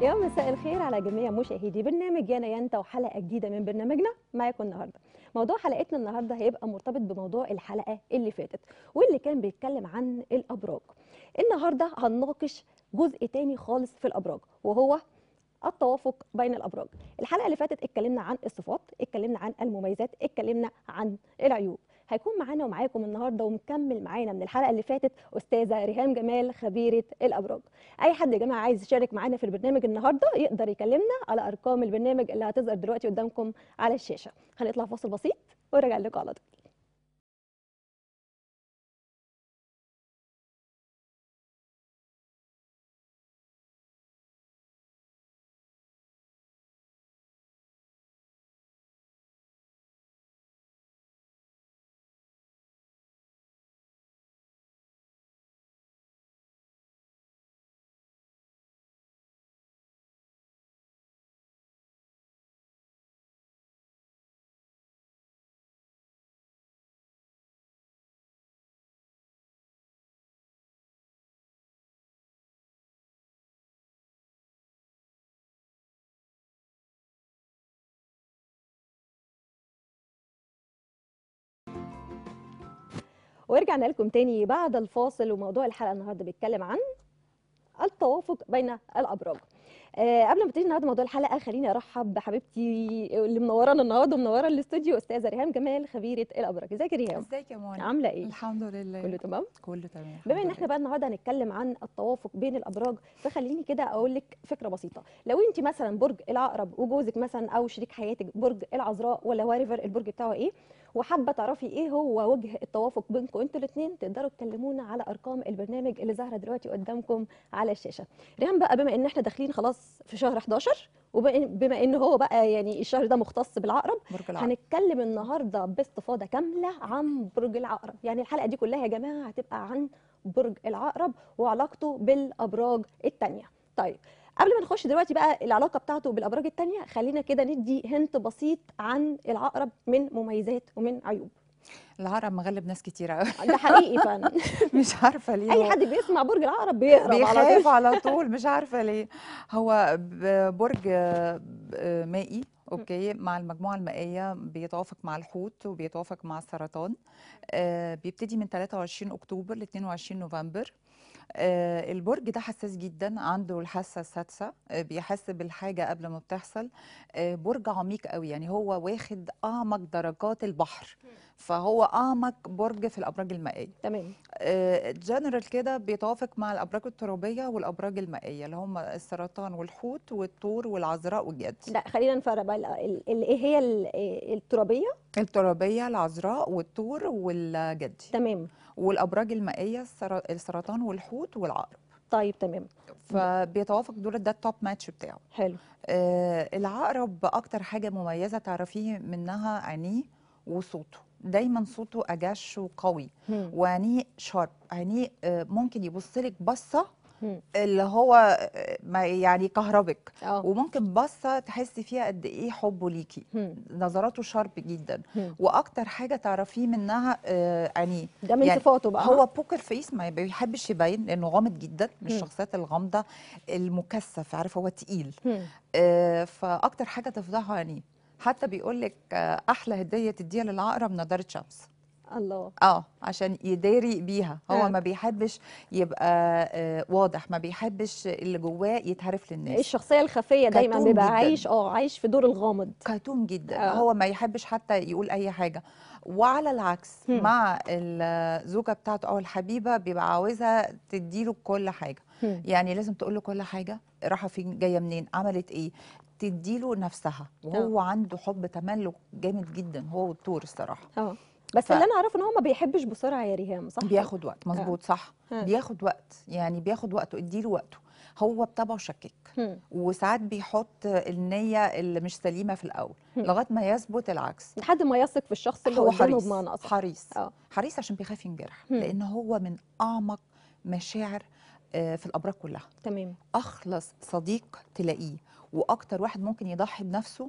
يا مساء الخير على جميع مشاهدي برنامج يانا يانتا وحلقه جديده من برنامجنا معاكم النهارده موضوع حلقتنا النهارده هيبقى مرتبط بموضوع الحلقه اللي فاتت واللي كان بيتكلم عن الابراج النهارده هنناقش جزء تاني خالص في الابراج وهو التوافق بين الابراج الحلقه اللي فاتت اتكلمنا عن الصفات اتكلمنا عن المميزات اتكلمنا عن العيوب هيكون معانا ومعاكم النهارده ومكمل معانا من الحلقه اللي فاتت استاذه ريهام جمال خبيره الابراج اي حد يا جماعه عايز يشارك معانا في البرنامج النهارده يقدر يكلمنا على ارقام البرنامج اللي هتظهر دلوقتي قدامكم على الشاشه هنطلع فاصل بسيط ونرجع لكم على طول ورجعنا لكم تاني بعد الفاصل وموضوع الحلقه النهارده بيتكلم عن التوافق بين الابراج آه قبل ما نبتدي النهارده موضوع الحلقه خليني ارحب بحبيبتي اللي منورانا النهارده ومنوره الاستوديو استاذه ريهام جمال خبيره الابراج ازيك يا ريهام ازيك يا منى عامله ايه الحمد لله كله تمام كله تمام بما ان الحمد احنا بقى النهارده هنتكلم عن التوافق بين الابراج فخليني كده اقول لك فكره بسيطه لو انت مثلا برج العقرب وجوزك مثلا او شريك حياتك برج العذراء ولا واريفر البرج بتاعه ايه وحابه تعرفي ايه هو وجه التوافق بينكم انتوا الاثنين تقدروا تكلمونا على ارقام البرنامج اللي ظاهره دلوقتي قدامكم على الشاشه ريهام بقى بما ان احنا داخلين خلاص في شهر 11 وبما ان هو بقى يعني الشهر ده مختص بالعقرب برج العقرب هنتكلم النهارده باستفاضه كامله عن برج العقرب يعني الحلقه دي كلها يا جماعه هتبقى عن برج العقرب وعلاقته بالابراج التانية طيب قبل ما نخش دلوقتي بقى العلاقه بتاعته بالابراج التانية خلينا كده ندي هنت بسيط عن العقرب من مميزات ومن عيوب العقرب مغلب ناس كتير قوي ده حقيقي فعلا مش عارفه ليه اي هو حد بيسمع برج العقرب بيهرب على بيخاف طول على طول مش عارفه ليه هو ب- برج آه، ب- آه، مائي اوكي مع المجموعه المائيه بيتوافق مع الحوت وبيتوافق مع السرطان آه، بيبتدي من 23 اكتوبر ل 22 نوفمبر آه، البرج ده حساس جدا عنده الحاسه السادسه آه، بيحس بالحاجه قبل ما بتحصل آه، برج عميق قوي يعني هو واخد اعمق درجات البحر فهو اعمق برج في الابراج المائيه تمام جنرال كده بيتوافق مع الابراج الترابيه والابراج المائيه اللي هم السرطان والحوت والثور والعذراء والجدي لا خلينا نفرق بقى ال- ال- ال- ايه هي ال- الترابيه الترابيه العذراء والثور والجدي تمام والابراج المائيه السر- السرطان والحوت والعقرب طيب تمام فبيتوافق دول ده التوب ماتش بتاعه حلو آه العقرب اكتر حاجه مميزه تعرفيه منها عينيه وصوته دايما صوته اجش وقوي هم. وعينيه شارب عينيه آه، ممكن يبص لك بصه هم. اللي هو آه، ما يعني كهربك اه وممكن بصه تحسي فيها قد ايه حبه ليكي هم. نظراته شارب جدا هم. واكتر حاجه تعرفيه منها آه، عينيه ده من يعني صفاته بقى هو بوكر فيس ما بيحبش يبين لانه غامض جدا من مم. الشخصيات الغامضه المكثف عارف هو تقيل هم. آه، فاكتر حاجه تفضحه عينيه حتى بيقول لك احلى هديه تديها للعقرب نضاره شمس الله اه عشان يداري بيها هو آه. ما بيحبش يبقى آه واضح ما بيحبش اللي جواه يتعرف للناس الشخصيه الخفيه دايما كتوم بيبقى جداً. عايش اه عايش في دور الغامض كتوم جدا آه. هو ما يحبش حتى يقول اي حاجه وعلى العكس هم. مع الزوجه بتاعته او الحبيبه بيبقى عاوزها تديله كل حاجه هم. يعني لازم تقول له كل حاجه رايحه فين جايه منين عملت ايه تديله نفسها وهو عنده حب تملك جامد جدا هو والطور الصراحه اه بس ف- اللي انا اعرفه ان هو ما بيحبش بسرعه يا ريهام صح بياخد وقت مظبوط صح ها. بياخد وقت يعني بياخد وقته اديله وقته هو بطبعه شكك هم. وساعات بيحط النية اللي مش سليمة في الأول هم. لغاية ما يثبت العكس لحد ما يثق في الشخص اللي هو قدامه حريص بمعنى اصح حريص اه حريص عشان بيخاف ينجرح هم. لأن هو من أعمق مشاعر آه، في الأبراج كلها تمام أخلص صديق تلاقيه وأكتر واحد ممكن يضحي بنفسه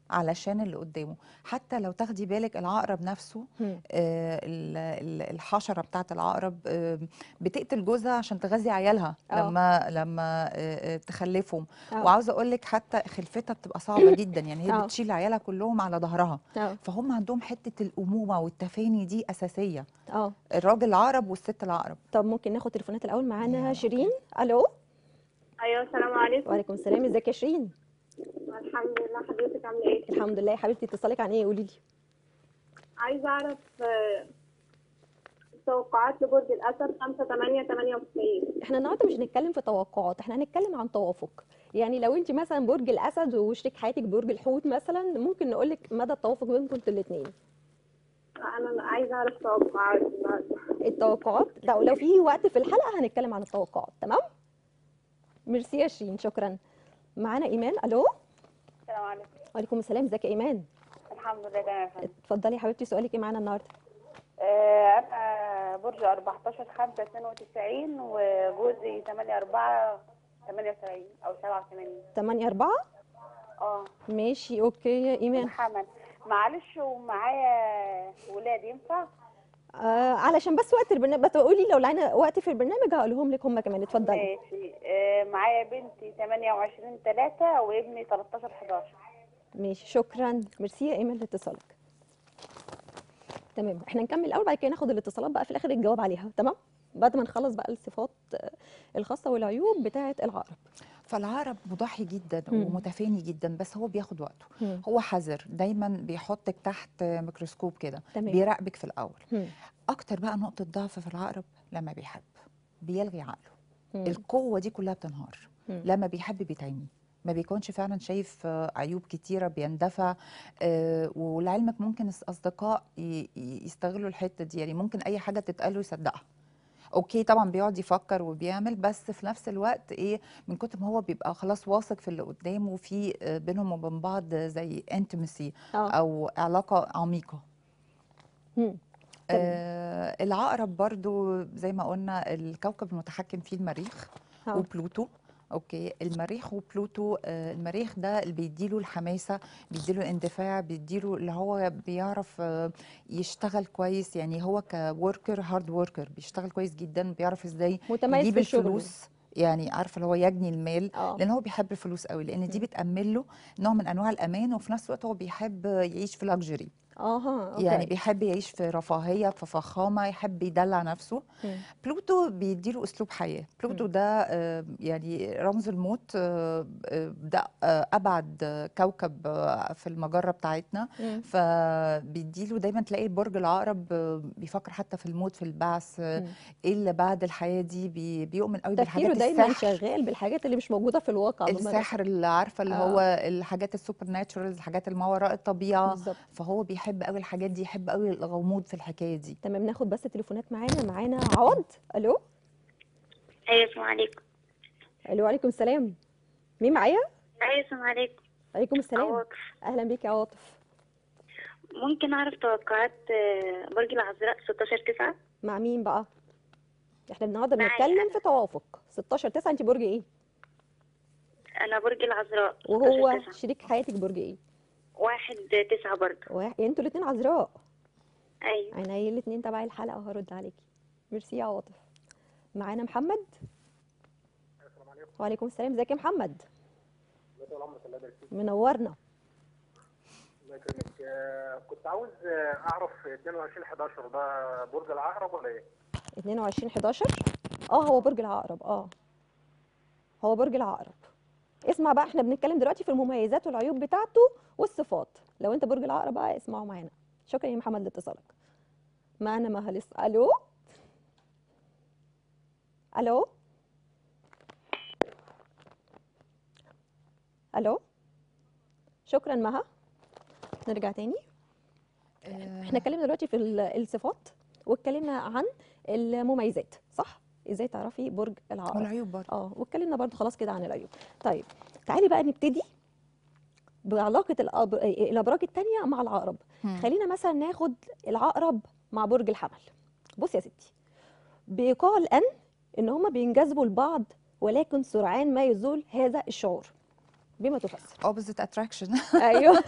علشان اللي قدامه حتى لو تاخدي بالك العقرب نفسه مم. آه، ال- ال- الحشره بتاعت العقرب آه، بتقتل جوزها عشان تغذي عيالها آه. لما لما آه، آه، تخلفهم اه وعاوزه اقول لك حتى خلفتها بتبقى صعبه جدا يعني هي آه. بتشيل عيالها كلهم على ظهرها اه فهم عندهم حته الامومه والتفاني دي اساسيه اه الراجل العقرب والست العقرب طب ممكن ناخد تليفونات الاول معانا يا شيرين الو ايوه السلام عليكم وعليكم السلام ازيك يا شيرين الحمد لله حضرتك عامله ايه الحمد لله يا حبيبتي اتصالك عن ايه قولي لي عايزه اعرف آه، توقعات لبرج الاسد 5 8 98 احنا النهارده مش هنتكلم في توقعات احنا هنتكلم عن توافق يعني لو انت مثلا برج الاسد وشريك حياتك برج الحوت مثلا ممكن نقول لك مدى التوافق بينكم انتوا الاثنين انا عايزه اعرف توقعات النهارده التوقعات لو لو في وقت في الحلقه هنتكلم عن التوقعات تمام ميرسي يا شيرين شكرا معانا ايمان الو السلام عليكم وعليكم السلام ازيك يا ايمان الحمد لله تمام يا فندم اتفضلي يا حبيبتي سؤالك ايه معانا النهارده آه، انا برج 14 5 92 وجوزي 8 4 78 او 87 8 4 اه ماشي اوكي يا ايمان محمد معلش ومعايا ولاد ينفع آه علشان بس وقت البرنامج بتقولي لو لقينا وقت في البرنامج هقولهم لك هم كمان اتفضلي ماشي آه، معايا بنتي 28 3 وابني 13 11 ماشي شكرا ميرسي يا ايمان لاتصالك تمام احنا نكمل الاول بعد كده ناخد الاتصالات بقى في الاخر الجواب عليها تمام بعد ما نخلص بقى الصفات آه، الخاصه والعيوب بتاعه العقرب فالعقرب مضحي جدا مم. ومتفاني جدا بس هو بياخد وقته مم. هو حذر دايما بيحطك تحت ميكروسكوب كده تمام بيراقبك في الاول مم. اكتر بقى نقطه ضعف في العقرب لما بيحب بيلغي عقله مم. القوه دي كلها بتنهار مم. لما بيحب بيتعمي ما بيكونش فعلا شايف آه، عيوب كتيرة بيندفع آه، ولعلمك ممكن الأصدقاء ي- ي- يستغلوا الحتة دي يعني ممكن أي حاجة تتقال يصدقها اوكي طبعا بيقعد يفكر وبيعمل بس في نفس الوقت ايه من كتر ما هو بيبقى خلاص واثق في اللي قدامه وفي آه، بينهم وبين بعض زي انتمسي اه او علاقه عميقه مم. تمام. آه العقرب برضو زي ما قلنا الكوكب المتحكم فيه المريخ اه وبلوتو اوكي المريخ وبلوتو آه المريخ ده اللي بيديله الحماسه بيديله الاندفاع بيديله اللي هو بيعرف آه يشتغل كويس يعني هو كوركر هارد وركر بيشتغل كويس جدا بيعرف ازاي متميز يجيب في الشغل الفلوس يعني عارفه اللي هو يجني المال اه لان هو بيحب الفلوس قوي لان دي مم. بتامن له نوع من انواع الامان وفي نفس الوقت هو بيحب يعيش في لاكجري اها اوكي يعني بيحب يعيش في رفاهيه في فخامه يحب يدلع نفسه مم. بلوتو بيديله اسلوب حياه بلوتو مم. ده آه، يعني رمز الموت آه، آه، ده آه، ابعد آه، كوكب آه، في المجره بتاعتنا مم. فبيديله دايما تلاقي برج العقرب آه، بيفكر حتى في الموت في البعث آه، مم. ايه اللي بعد الحياه دي بي- بيؤمن قوي تفكيره بالحاجات دايما السحر شغال بالحاجات اللي مش موجوده في الواقع بمعنى السحر اللي عارفه اللي آه. هو الحاجات السوبر ناتشورال الحاجات اللي ما وراء الطبيعه بالظبط فهو بيحب قوي الحاجات دي يحب قوي الغموض في الحكايه دي تمام ناخد بس تليفونات معانا معانا عوض الو ايوه السلام عليكم الو عليكم السلام مين معايا ايوه السلام عليكم عليكم السلام عواطف اهلا بيك يا عاطف ممكن اعرف توقعات آه، برج العذراء 16 9 مع مين بقى احنا النهارده معايا بنتكلم أنا. في توافق 16 9 انت برج ايه انا برج العذراء 16 وهو 9 شريك حياتك برج ايه واحد تسعة برضه واحد يعني انتوا الاثنين عذراء ايوه عينيا الاثنين تبع الحلقه وهرد عليكي ميرسي يا عاطف معانا محمد وعليكم السلام ازيك يا محمد منورنا الله يكرمك آه، كنت عاوز آه، اعرف 22 11 ده برج العقرب ولا ايه؟ 22 11 اه هو برج العقرب اه هو برج العقرب اسمع بقى احنا بنتكلم دلوقتي في المميزات والعيوب بتاعته والصفات لو انت برج العقرب بقى اسمعوا معانا شكرا يا محمد لاتصالك معانا مها لسه الو الو الو شكرا مها نرجع تاني احنا اتكلمنا دلوقتي في ال- الصفات واتكلمنا عن المميزات صح ازاي تعرفي برج العقرب والعيوب برضه اه واتكلمنا برضو خلاص كده عن العيوب طيب تعالي بقى نبتدي بعلاقه الأب... الابراج التانية مع العقرب مم. خلينا مثلا ناخد العقرب مع برج الحمل بص يا ستي بيقال ان ان هما بينجذبوا لبعض ولكن سرعان ما يزول هذا الشعور بما تفسر اوبوزيت اتراكشن ايوه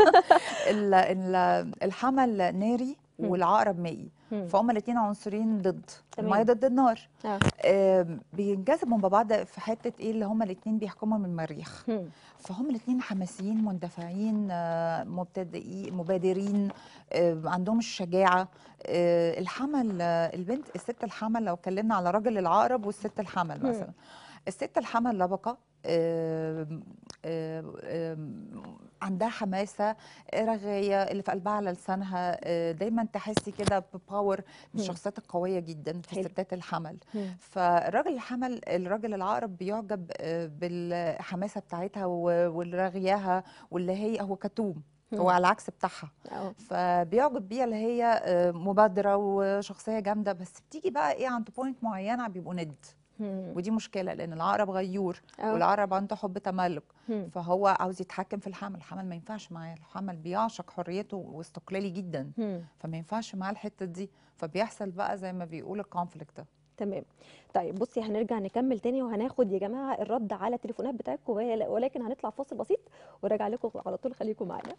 الحمل ناري مم. والعقرب مائي مم. فهم الاثنين عنصرين ضد تمام. الميه ضد النار آه. آم، بينجذبوا من بعض في حته ايه اللي هم الاثنين بيحكموا من المريخ مم. فهم الاثنين حماسيين مندفعين آه، مبتدئين مبادرين آه، عندهم الشجاعه آه، الحمل آه، البنت الست الحمل لو اتكلمنا على راجل العقرب والست الحمل مم. مثلا الست الحمل لبقه آم، آم، آم، عندها حماسه رغايه اللي في قلبها على لسانها آه، دايما تحسي كده بباور من مم. الشخصيات القويه جدا في حلو. ستات الحمل مم. فالراجل الحمل الراجل العقرب بيعجب آه، بالحماسه بتاعتها و- والرغيها واللي هي هو كتوم هو مم. على العكس بتاعها اه فبيعجب بيها اللي هي آه، مبادره وشخصيه جامده بس بتيجي بقى ايه عند بوينت معينه بيبقوا ند مم. ودي مشكله لان العقرب غيور اه والعقرب عنده حب تملك مم. فهو عاوز يتحكم في الحمل الحمل ما ينفعش معاه الحمل بيعشق حريته واستقلالي جدا مم. فما ينفعش معاه الحته دي فبيحصل بقى زي ما بيقول الكونفليكت ده تمام طيب بصي هنرجع نكمل تاني وهناخد يا جماعه الرد على التليفونات بتاعتكم ول- ولكن هنطلع فاصل بسيط وراجع لكم على طول خليكم معانا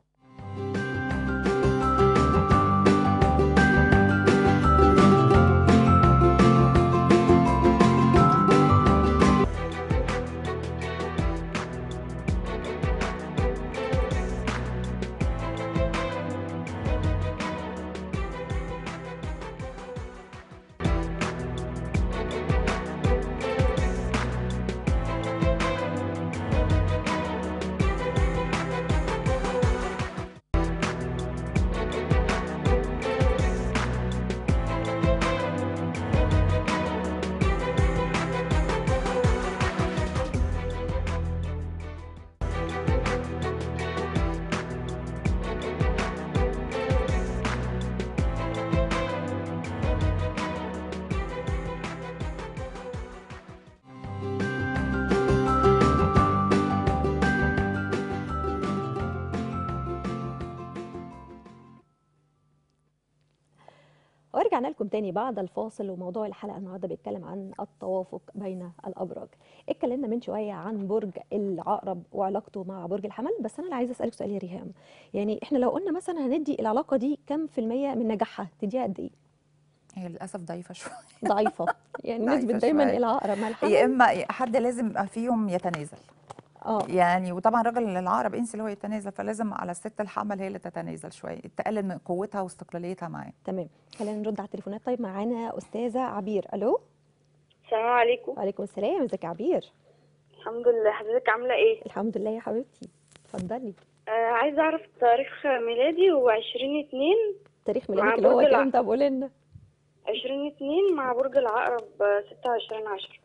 ورجعنا لكم تاني بعد الفاصل وموضوع الحلقه النهارده بيتكلم عن التوافق بين الابراج اتكلمنا من شويه عن برج العقرب وعلاقته مع برج الحمل بس انا اللي عايزه اسالك سؤال يا ريهام يعني احنا لو قلنا مثلا هندي العلاقه دي كم في الميه من نجاحها تديها قد ايه هي للاسف ضعيفه شويه ضعيفه يعني ضعيفة نسبه دايما شوية. العقرب مع الحمل يا اما حد لازم يبقى فيهم يتنازل اه يعني وطبعا راجل العقرب انسي اللي هو يتنازل فلازم على الست الحمل هي اللي تتنازل شويه تقلل من قوتها واستقلاليتها معاه تمام خلينا نرد على التليفونات طيب معانا استاذه عبير الو السلام عليكم وعليكم السلام ازيك يا عبير الحمد لله حضرتك عاملة ايه؟ الحمد لله يا حبيبتي اتفضلي آه عايزة اعرف تاريخ ميلادي هو عشرين اتنين تاريخ مع ميلادك اللي هو برج الع- كام طب قولي لنا عشرين اتنين مع برج العقرب ستة وعشرين عشرة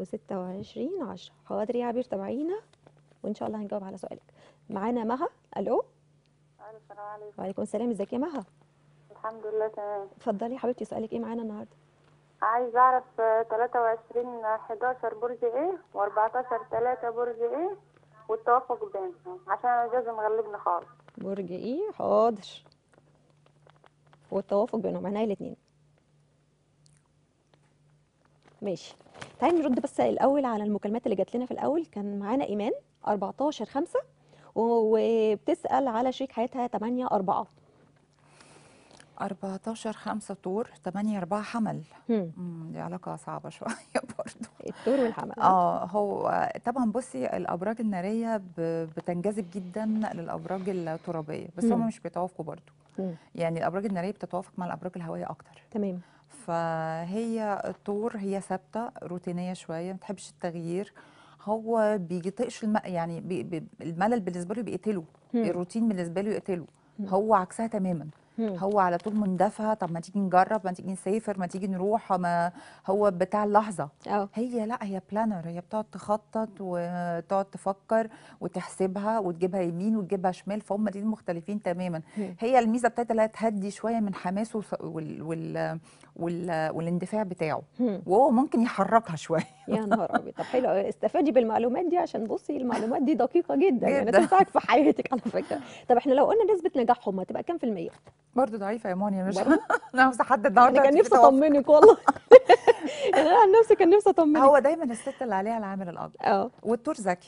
و26 10 حاضر يا عبير تابعينا وان شاء الله هنجاوب على سؤالك معانا مها الو السلام عليكم وعليكم السلام ازيك يا مها الحمد لله تمام اتفضلي يا حبيبتي سؤالك ايه معانا النهارده عايز اعرف 23 11 برج ايه و14 3 برج ايه والتوافق بينهم عشان انا جوزي مغلبني خالص برج ايه حاضر والتوافق بينهم عينيا الاثنين ماشي تعالي نرد بس الاول على المكالمات اللي جات لنا في الاول كان معانا ايمان 14 5 وبتسال على شريك حياتها 8 4 14 5 طور 8 4 حمل هم، مم، دي علاقه صعبه شويه برضو الثور والحمل اه هو طبعا بصي الابراج الناريه ب- بتنجذب جدا للابراج الترابيه بس مم. هم مش بيتوافقوا برضو مم، يعني الابراج الناريه بتتوافق مع الابراج الهوائيه اكتر تمام فهي الطور هي ثابته روتينيه شويه ما بتحبش التغيير هو بيطقش الم... يعني بي... بي... الملل بالنسبه له بيقتله هم، الروتين بالنسبه له يقتله مم. هو عكسها تماما هم، هو على طول مندفع طب ما تيجي نجرب ما تيجي نسافر ما تيجي نروح ما هو بتاع اللحظه اه هي لا هي بلانر هي بتقعد تخطط وتقعد تفكر وتحسبها وتجيبها يمين وتجيبها شمال فهم دي مختلفين تماما هم. هي الميزه بتاعتها لا تهدي شويه من حماسه وس- وال وال وال والاندفاع بتاعه هم. وهو ممكن يحركها شويه يا نهار ابيض طب حلو أوي. استفادي بالمعلومات دي عشان بصي المعلومات دي دقيقه جدا يعني جداً. تنفعك في حياتك على فكره طب احنا لو قلنا نسبه نجاحهم هتبقى كام في الميه برضه ضعيفه يا مونيا مش برضه؟ انا عاوزه حد النهارده انا كان هتيجي نفسي توافق. اطمنك والله يعني انا عن نفسي كان نفسي اطمنك هو دايما الست اللي عليها العامل الاكبر اه والدور ذكي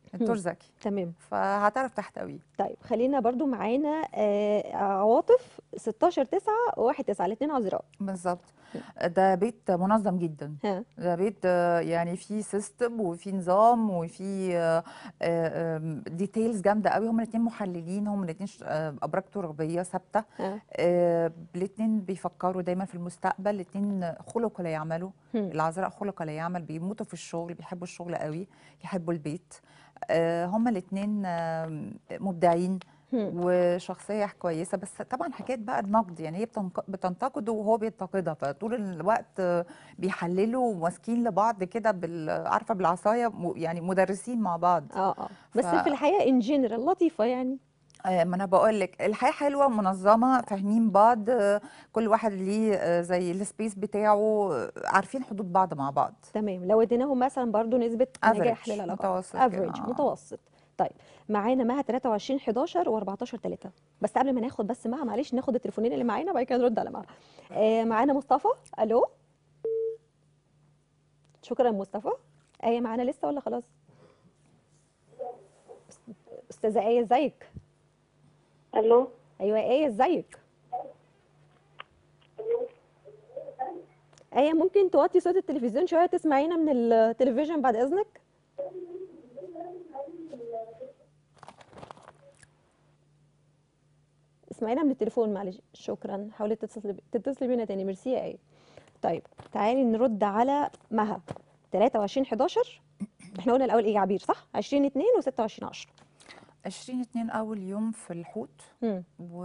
الدور ذكي تمام فهتعرف تحتويه طيب خلينا برضو معانا آه عواطف 16 9 و1 9 الاثنين عذراء بالظبط ده بيت منظم جدا ها ده بيت آه، يعني فيه سيستم وفيه نظام وفيه ديتيلز جامده قوي هم الاثنين محللين هم الاثنين ابراج ترابيه ثابته ها الاثنين بيفكروا دايما في المستقبل الاثنين خلقوا لا يعملوا هم. العذراء خلق لا يعمل بيموتوا في الشغل بيحبوا الشغل قوي يحبوا البيت آه، هما الاثنين مبدعين هم. وشخصيه كويسه بس طبعا حكايه بقى النقد يعني هي بتنق- بتنتقده وهو بينتقدها فطول الوقت آه، بيحللوا وماسكين لبعض كده بال- عارفه بالعصايه م- يعني مدرسين مع بعض اه اه بس ف- في الحقيقه ان جنرال لطيفه يعني آه، ما انا بقول لك الحياه حلوه منظمه فاهمين بعض آه، كل واحد ليه آه، زي السبيس بتاعه آه، عارفين حدود بعض مع بعض تمام لو اديناهم مثلا برضو نسبه نجاح Average، للعلاقه متوسط كده، افريج آه. متوسط طيب معانا مها 23 11 و14 3 بس قبل ما ناخد بس مها معلش ناخد التليفونين اللي معانا وبعد كده نرد على مها آه معانا مصطفى الو شكرا مصطفى ايه معانا لسه ولا خلاص استاذه ايه ازيك الو ايوه ايه ازيك ايه ممكن توطي صوت التلفزيون شويه تسمعينا من التلفزيون بعد اذنك اسمعينا من التليفون معلش شكرا حاولي تتصلي تتصلي بينا تاني ميرسي يا ايه طيب تعالي نرد على مها 23 11 احنا قلنا الاول ايه يا عبير صح 20 2 و26 10 20 اتنين اول يوم في الحوت امم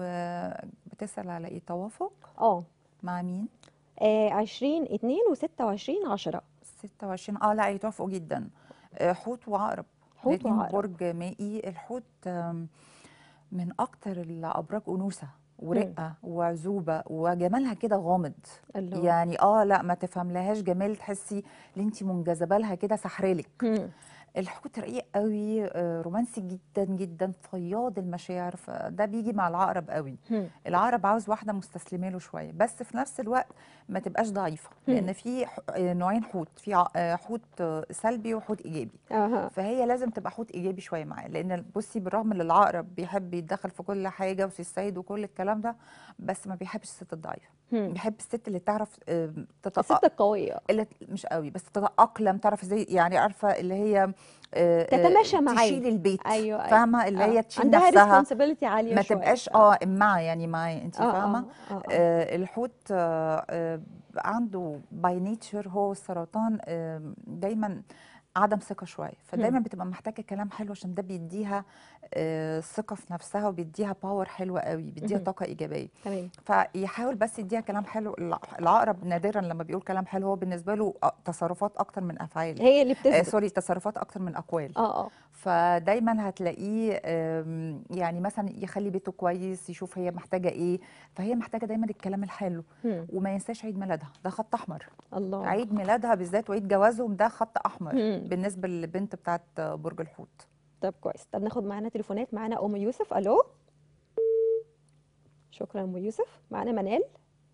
وبتسال على ايه توافق اه مع مين آه، 20 2 و26 10 26 اه لا يتوافقوا جدا آه، حوت وعقرب حوت الاتنين وعقرب. برج مائي الحوت آم، من اكتر الابراج انوثه ورقه وعزوبه وجمالها كده غامض الله يعني اه لا ما تفهملهاش جمال تحسي ان انت منجذبه لها كده سحرلك مم. الحوت رقيق قوي آه، رومانسي جدا جدا فياض المشاعر فده بيجي مع العقرب قوي مم. العقرب عاوز واحده مستسلمه له شويه بس في نفس الوقت ما تبقاش ضعيفه مم. لان في ح- آه، نوعين حوت في ع- آه، حوت آه، سلبي وحوت ايجابي اها فهي لازم تبقى حوت ايجابي شويه معاه لان بصي بالرغم ان العقرب بيحب يتدخل في كل حاجه وسيد وكل الكلام ده بس ما بيحبش الست الضعيفه مم. بيحب الست اللي تعرف آه، تتأ... الست القويه اللي مش قوي بس تتأقلم تعرف ازاي يعني عارفه اللي هي آه، آه، تتماشى معاه. تشيل البيت أيوة، أيوة. فاهمه اللي هي آه. تشيل عندها نفسها ريسبونسبيلتي عاليه ما شوية. تبقاش اه امعه يعني معايا انت آه، فاهمه آه، آه، آه. آه الحوت آه آه عنده باي نيتشر هو السرطان آه دايما عدم ثقه شويه فدايما بتبقى محتاجه كلام حلو عشان ده بيديها آه ثقه في نفسها وبيديها باور حلوه قوي بيديها مهم. طاقه ايجابيه تمام فيحاول بس يديها كلام حلو الع- العقرب نادرا لما بيقول كلام حلو هو بالنسبه له آه، تصرفات اكتر من افعال هي اللي آه بتثبت سوري تصرفات اكتر من اقوال اه اه فدايما هتلاقيه آم، يعني مثلا يخلي بيته كويس يشوف هي محتاجه ايه فهي محتاجه دايما الكلام الحلو مم. وما ينساش عيد ميلادها ده خط احمر الله عيد ميلادها بالذات وعيد جوازهم ده خط احمر مم. بالنسبه للبنت بتاعت برج الحوت طب كويس طب ناخد معانا تليفونات معانا ام يوسف الو شكرا ام يوسف معانا منال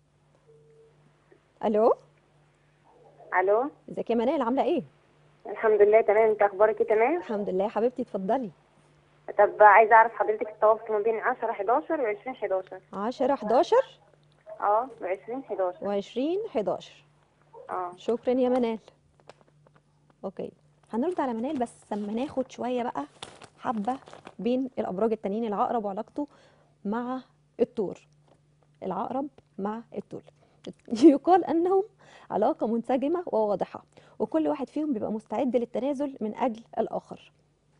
الو الو ازيك يا منال عامله ايه الحمد لله تمام انت اخبارك ايه تمام الحمد لله يا حبيبتي اتفضلي طب عايزه اعرف حضرتك التوافق ما بين 10 11 و 20 11 10 11 اه و 20 11 و20 11 اه شكرا يا منال اوكي هنرد على منال بس لما ناخد شويه بقى حبه بين الابراج التانيين العقرب وعلاقته مع الثور العقرب مع الثور يقال انهم علاقه منسجمه وواضحه وكل واحد فيهم بيبقى مستعد للتنازل من اجل الاخر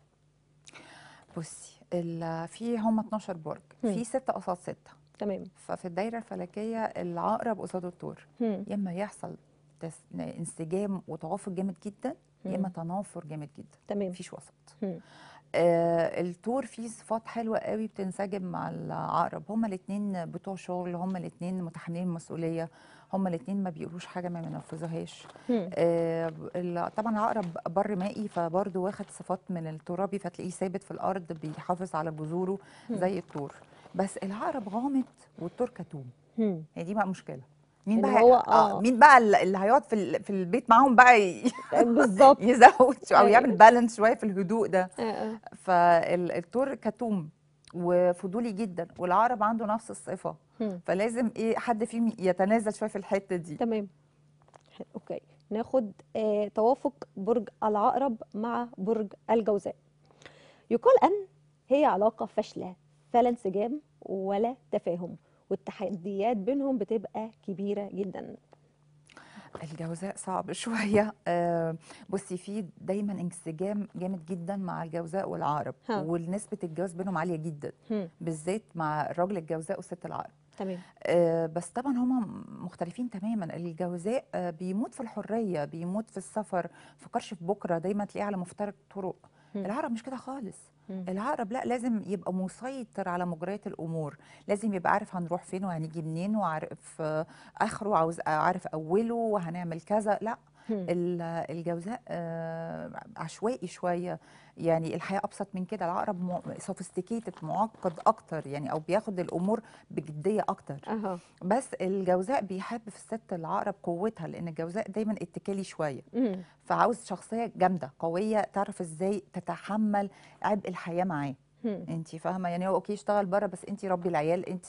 بصي ال- في هم 12 برج مم. في ستة قصاد ستة تمام ففي الدايره الفلكيه العقرب قصاد الثور هم. يا اما يحصل تس- انسجام وتوافق جامد جدا يا اما تنافر جامد جدا تمام مفيش وسط هم. آه التور فيه صفات حلوه قوي بتنسجم مع العقرب هما الاثنين بتوع شغل هما الاثنين متحملين المسؤوليه هما الاثنين ما بيقولوش حاجه ما بينفذوهاش هم. آه ال- طبعا العقرب بر مائي فبرضه واخد صفات من الترابي فتلاقيه ثابت في الارض بيحافظ على جذوره زي التور بس العقرب غامض والتور كتوم هم. هي دي بقى مشكله مين إن بقى هو اه آه. مين بقى ال- اللي هيقعد في ال- في البيت معاهم بقى ي- بالظبط يزود شو- او أيوة. يعمل بالانس شويه في الهدوء ده آه، آه. فالثور كتوم وفضولي جدا والعقرب عنده نفس الصفه هم. فلازم ايه حد فيهم يتنازل شويه في الحته دي تمام حلو، اوكي ناخد آه توافق برج العقرب مع برج الجوزاء يقال ان هي علاقه فاشله فلا انسجام ولا تفاهم والتحديات بينهم بتبقى كبيره جدا الجوزاء صعب شويه آه، بصي في دايما انسجام جامد جدا مع الجوزاء والعقرب ها. ونسبه الجواز بينهم عاليه جدا هم. بالذات مع الراجل الجوزاء والست العقرب تمام آه، بس طبعا هما مختلفين تماما الجوزاء آه، بيموت في الحريه بيموت في السفر فكرش في بكره دايما تلاقيه على مفترق طرق مم. العقرب مش كده خالص مم. العقرب لا لازم يبقى مسيطر على مجريات الامور لازم يبقى عارف هنروح فين وهنيجي منين وعارف آه، اخره عاوز عارف اوله وهنعمل كذا لا هم. ال- الجوزاء آه، عشوائي شويه يعني الحياه ابسط من كده العقرب سوفيستيكيتد معقد اكتر يعني او بياخد الامور بجديه اكتر اها بس الجوزاء بيحب في الست العقرب قوتها لان الجوزاء دايما اتكالي شويه مم. فعاوز شخصيه جامده قويه تعرف ازاي تتحمل عبء الحياه معاه هم. انت فاهمه يعني هو اوكي اشتغل بره بس انت ربي العيال انت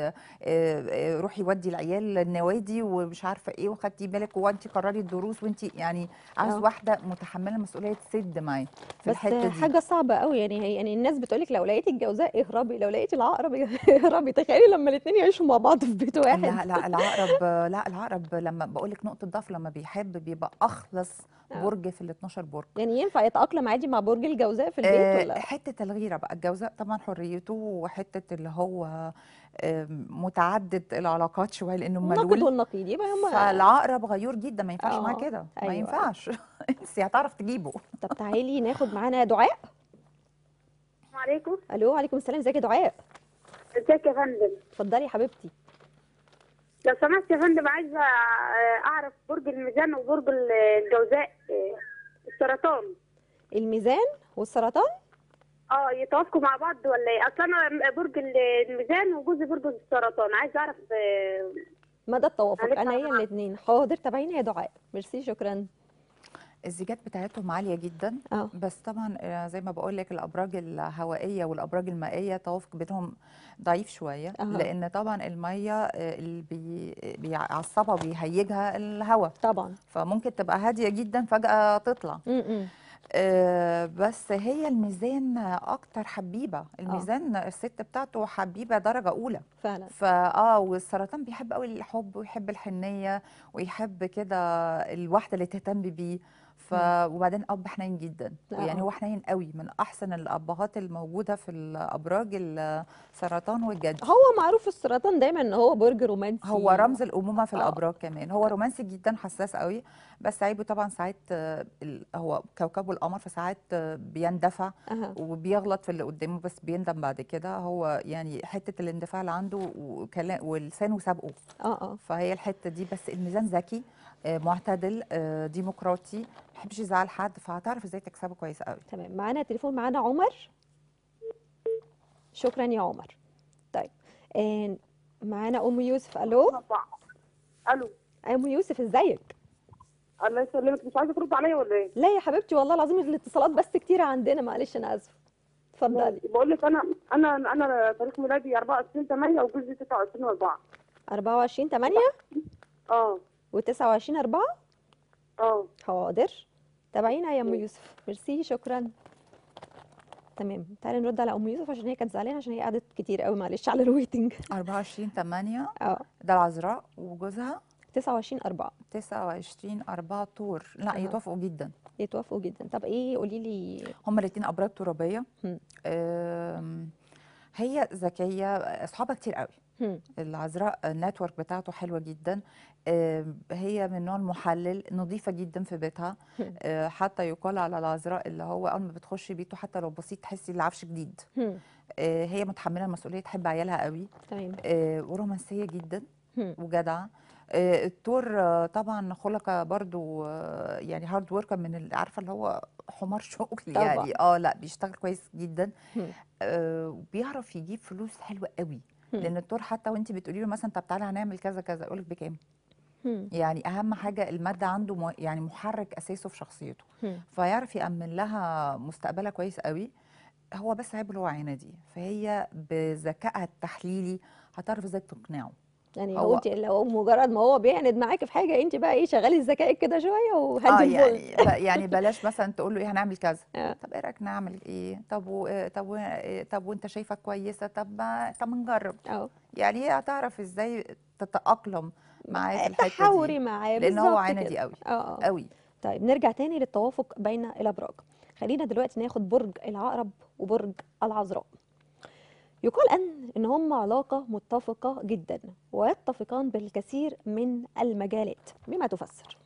روحي ودي العيال النوادي ومش عارفه ايه وخدتي بالك وانت قرري الدروس وانت يعني عاوز اه. واحده متحمله مسؤوليه تسد معاه في بس الحته دي حاجه صعبه قوي يعني هي يعني الناس بتقولك لو لقيتي الجوزاء اهربي لو لقيتي العقرب اهربي تخيلي لما الاثنين يعيشوا مع بعض في بيت واحد لا لا العقرب لا العقرب لما بقول لك نقطه ضعف لما بيحب بيبقى اخلص اه. برج في ال 12 برج يعني ينفع يتأقلم عادي مع برج الجوزاء في البيت آه، ولا حته الغيره بقى الجوزاء طبعا حريته وحته اللي هو آه، متعدد العلاقات شويه لانه النقد ملول والنقيض يبقى هما فالعقرب غيور جدا ما ينفعش معاه اه كده ما ايوه ينفعش انت هتعرف تجيبه طب تعالي ناخد معانا دعاء السلام عليكم الو وعليكم السلام ازيك يا دعاء ازيك يا فندم اتفضلي يا حبيبتي لو سمحت يا فندم عايزه آه، اعرف برج الميزان وبرج ال- الجوزاء آه، السرطان الميزان والسرطان اه يتوافقوا مع بعض ولا ايه اصل انا برج ال- الميزان وجوزي برج السرطان عايزه اعرف آه، مدى التوافق معلش انا هي انا الاثنين حاضر تابعيني يا دعاء ميرسي شكرا الزيجات بتاعتهم عاليه جدا اه بس طبعا آه، زي ما بقول لك الابراج الهوائيه والابراج المائيه توافق بينهم ضعيف شويه اها لان طبعا الميه آه، اللي بي بيعصبها وبيهيجها الهواء طبعا فممكن تبقى هاديه جدا فجاه تطلع امم آه، بس هي الميزان اكتر حبيبه اه الميزان الست بتاعته حبيبه درجه اولى فعلا فاه والسرطان بيحب قوي الحب ويحب الحنيه ويحب كده الواحده اللي تهتم بيه ف مم. وبعدين اب حنين جدا يعني اه هو حنين قوي من احسن الابهات الموجوده في الابراج السرطان والجدي هو معروف السرطان دايما ان هو برج رومانسي هو رمز الامومه في اه الابراج كمان هو اه رومانسي جدا حساس قوي بس عيبه طبعا ساعات آه، ال- هو كوكب القمر فساعات آه، بيندفع اها وبيغلط في اللي قدامه بس بيندم بعد كده هو يعني حته الاندفاع اللي عنده وكلام ولسانه سابقه اه اه فهي الحته دي بس الميزان ذكي آه، معتدل آه، ديمقراطي ما بيحبش يزعل حد فهتعرف ازاي تكسبه كويس قوي تمام معانا تليفون معانا عمر شكرا يا عمر طيب آه معانا ام يوسف الو الو ام يوسف ازيك الله يسلمك مش عايزه ترد عليا ولا ايه؟ لا يا حبيبتي والله العظيم الاتصالات بس كتير عندنا معلش انا اسفه اتفضلي ماشي بقول لك انا انا انا تاريخ ميلادي 24 8 وجوزي 29 4 24 8 اه و29 4 اه حاضر تابعينا يا ام ماشي. يوسف ميرسي شكرا تمام تعالي نرد على ام يوسف عشان هي كانت زعلانه عشان هي قعدت كتير قوي معلش على الويتنج 24 8 اه ده العذراء وجوزها 29 4 29 4 طور لا اها يتوافقوا جدا يتوافقوا جدا طب ايه قولي لي هما الاثنين ابراج ترابيه هم آم، هي ذكيه اصحابها كتير قوي هم العذراء النتورك بتاعته حلوه جدا آم، هي من نوع المحلل نظيفه جدا في بيتها هم آه، حتى يقال على العذراء اللي هو اول ما بتخش بيته حتى لو بسيط تحسي العفش جديد هم آه، هي متحمله المسؤوليه تحب عيالها قوي تمام آه، ورومانسيه جدا هم وجدعه آه، التور آه، طبعا خلق برضو آه، يعني هارد وركر من اللي عارفه اللي هو حمار شغل طبعا يعني اه لا بيشتغل كويس جدا هم آه، وبيعرف يجيب فلوس حلوه قوي هم لان التور حتى وانت بتقولي له مثلا طب تعالى هنعمل كذا كذا يقول لك بكام هم. يعني اهم حاجه الماده عنده م- يعني محرك اساسه في شخصيته هم. فيعرف يامن لها مستقبلها كويس قوي هو بس عيب اللي هو عندي فهي بذكائها التحليلي هتعرف ازاي تقنعه يعني هو- هو انت لو مجرد ما هو بيعند معاكي في حاجه انت بقى ايه شغلي ذكائك كده شويه اه وهدي يعني ب- يعني بلاش مثلا تقول له ايه هنعمل كذا آه. طب ايه رايك نعمل ايه طب و... إيه- طب و... إيه- طب وانت شايفها كويسه طب ما طب ما نجرب اه يعني هي هتعرف ازاي تتاقلم معاه في الحته تحاوري دي معاه لان هو بالظبط عندي كده. قوي اه اه قوي طيب نرجع تاني للتوافق بين الابراج خلينا دلوقتي ناخد برج العقرب وبرج العذراء يقال ان ان هم علاقه متفقه جدا ويتفقان بالكثير من المجالات بما تفسر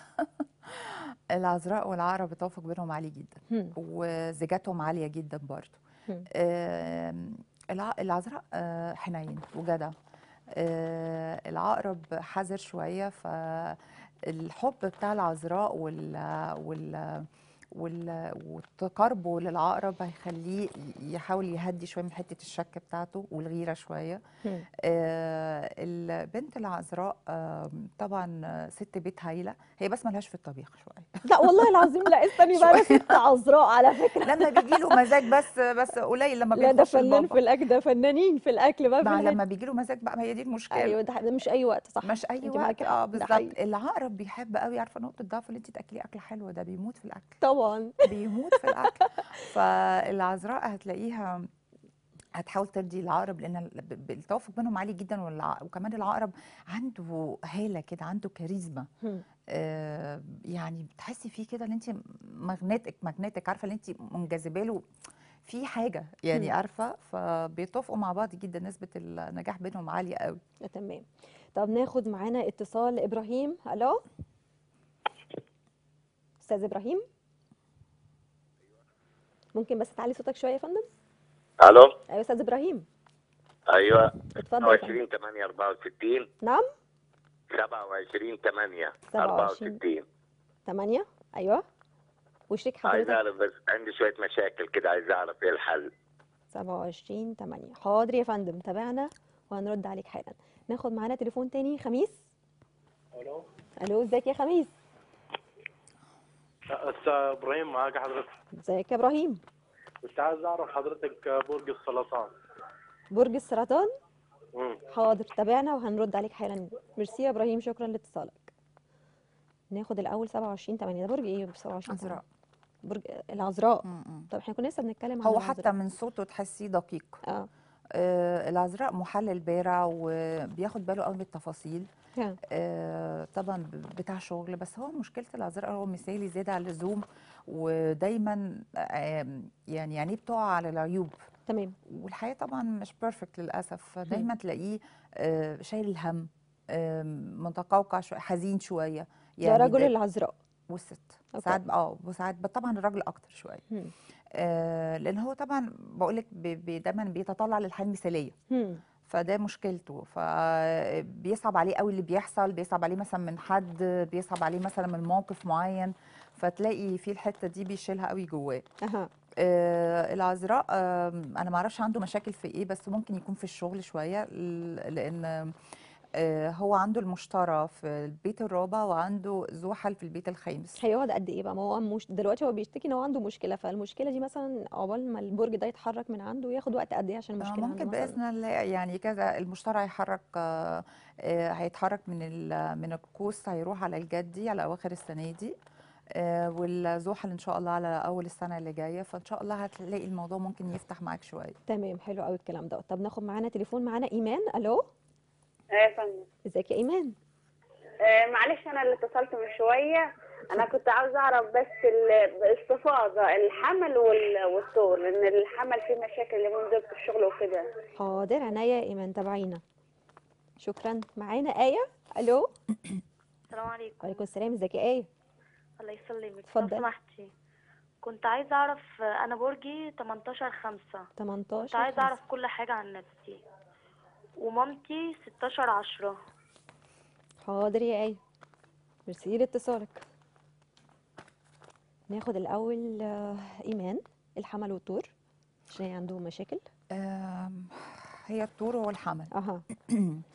العذراء والعقرب التوافق بينهم عالي جدا هم. وزيجاتهم عاليه جدا برضه هم. آم، الع- العذراء آه، حنين وجدع آه، العقرب حذر شويه فالحب بتاع العذراء وال وال وال وتقاربه للعقرب هيخليه يحاول يهدي شويه من حته الشك بتاعته والغيره شويه هم. آه، البنت العذراء آه، طبعا آه، ست بيت هايله هي بس ملهاش في الطبيخ شويه لا والله العظيم لا استني بقى انا شوية. ست عذراء على فكره لما بيجي له مزاج بس بس قليل لما لا ده بيخش فنان المطبخ في الاكل ده فنانين في الاكل بقى في مع الحتة. لما بيجي له مزاج بقى ما هي دي المشكله ايوه ده ده مش اي وقت صح مش اي انت وقت معاكي حق، اه ده بالظبط حقيقي. العقرب بيحب قوي عارفه نقطه ضعفه اللي انت تاكليه اكله حلوه ده بيموت في الاكل طبعا بيموت في الاكل فالعذراء هتلاقيها هتحاول ترضي العقرب لان ال- ب- ب- التوافق بينهم عالي جدا والع- وكمان العقرب عنده هاله كده عنده كاريزما هم. آه، يعني بتحسي فيه كده ان انت مغناطك مغناطك عارفه ان انت منجذبه له في حاجه يعني مم. عارفه فبيتوافقوا مع بعض جدا نسبه النجاح بينهم عاليه قوي تمام طب ناخد معانا اتصال ابراهيم الو استاذ ابراهيم ممكن بس تعلي صوتك شويه يا فندم الو ايوه استاذ ابراهيم ايوه اتفضل يا فندم 27 8 64 نعم 27 8 27. 64 8 ايوه وشريك عايز حضرتك اعرف بس عندي شويه مشاكل كده عايز اعرف ايه الحل 27 8 حاضر يا فندم تابعنا وهنرد عليك حالا ناخد معانا تليفون تاني خميس الو الو ازيك يا خميس استاذ ابراهيم معاك حضرتك ازيك يا ابراهيم كنت عايز اعرف حضرتك برج السرطان برج السرطان امم حاضر تابعنا وهنرد عليك حالا ميرسي يا ابراهيم شكرا لاتصالك ناخد الاول 27 8 ده برج ايه 27 عذراء برج العذراء م-م. طب احنا كنا لسه بنتكلم عن هو العذراء. حتى من صوته تحسيه دقيق اه آه العذراء محلل بارع وبياخد باله قوي من التفاصيل ها. آه طبعا ب- بتاع شغل بس هو مشكله العذراء هو مثالي زياده عن اللزوم ودايما آم، يعني عينيه بتقع على العيوب تمام والحياه طبعا مش بيرفكت للاسف فدايما تلاقيه آه، شايل الهم آم، متقوقع شويه حزين شويه ده رجل ده- العذراء والست أوكي. ساعات اه وساعات ب- طبعا الراجل اكتر شويه هم. آه لان هو طبعا بقول لك دايما بيتطلع للحياه المثاليه هم. فده مشكلته فبيصعب عليه قوي اللي بيحصل بيصعب عليه مثلا من حد بيصعب عليه مثلا من موقف معين فتلاقي في الحته دي بيشيلها قوي جواه اها آه العذراء آه انا ما اعرفش عنده مشاكل في ايه بس ممكن يكون في الشغل شويه ل- لان آه هو عنده المشترى في البيت الرابع وعنده زحل في البيت الخامس هيقعد قد ايه بقى ما هو مش دلوقتي هو بيشتكي ان هو عنده مشكله فالمشكله دي مثلا عقبال ما البرج ده يتحرك من عنده ياخد وقت قد ايه عشان آه، المشكله عنده ممكن مثلا باذن الله يعني كذا المشترى هيحرك آه، آه، هيتحرك من ال- من القوس هيروح على الجدي على اواخر السنه دي آه، والزحل ان شاء الله على اول السنه اللي جايه فان شاء الله هتلاقي الموضوع ممكن يفتح معاك شويه تمام حلو قوي الكلام ده طب ناخد معانا تليفون معانا ايمان الو ايه يا فندم ازيك يا ايمان آه، معلش انا اللي اتصلت من شويه انا كنت عاوزه اعرف بس ال- الاستفاضه الحمل وال- والطول لان الحمل فيه مشاكل اليومين دول في الشغل وكده حاضر عينيا يا ايمان تابعينا شكرا معانا ايه الو السلام عليكم وعليكم السلام ازيك يا ايه الله يسلمك لو اتفضل. سمحتي كنت عايزة أعرف أنا برجي 18 خمسة 18 كنت عايزة أعرف خمسة. كل حاجة عن نفسي ومامتي 16 عشرة حاضر يا ايه ميرسي لاتصالك ناخد الاول آه، ايمان الحمل والطور عشان هي عندهم مشاكل آم، هي الطور والحمل اها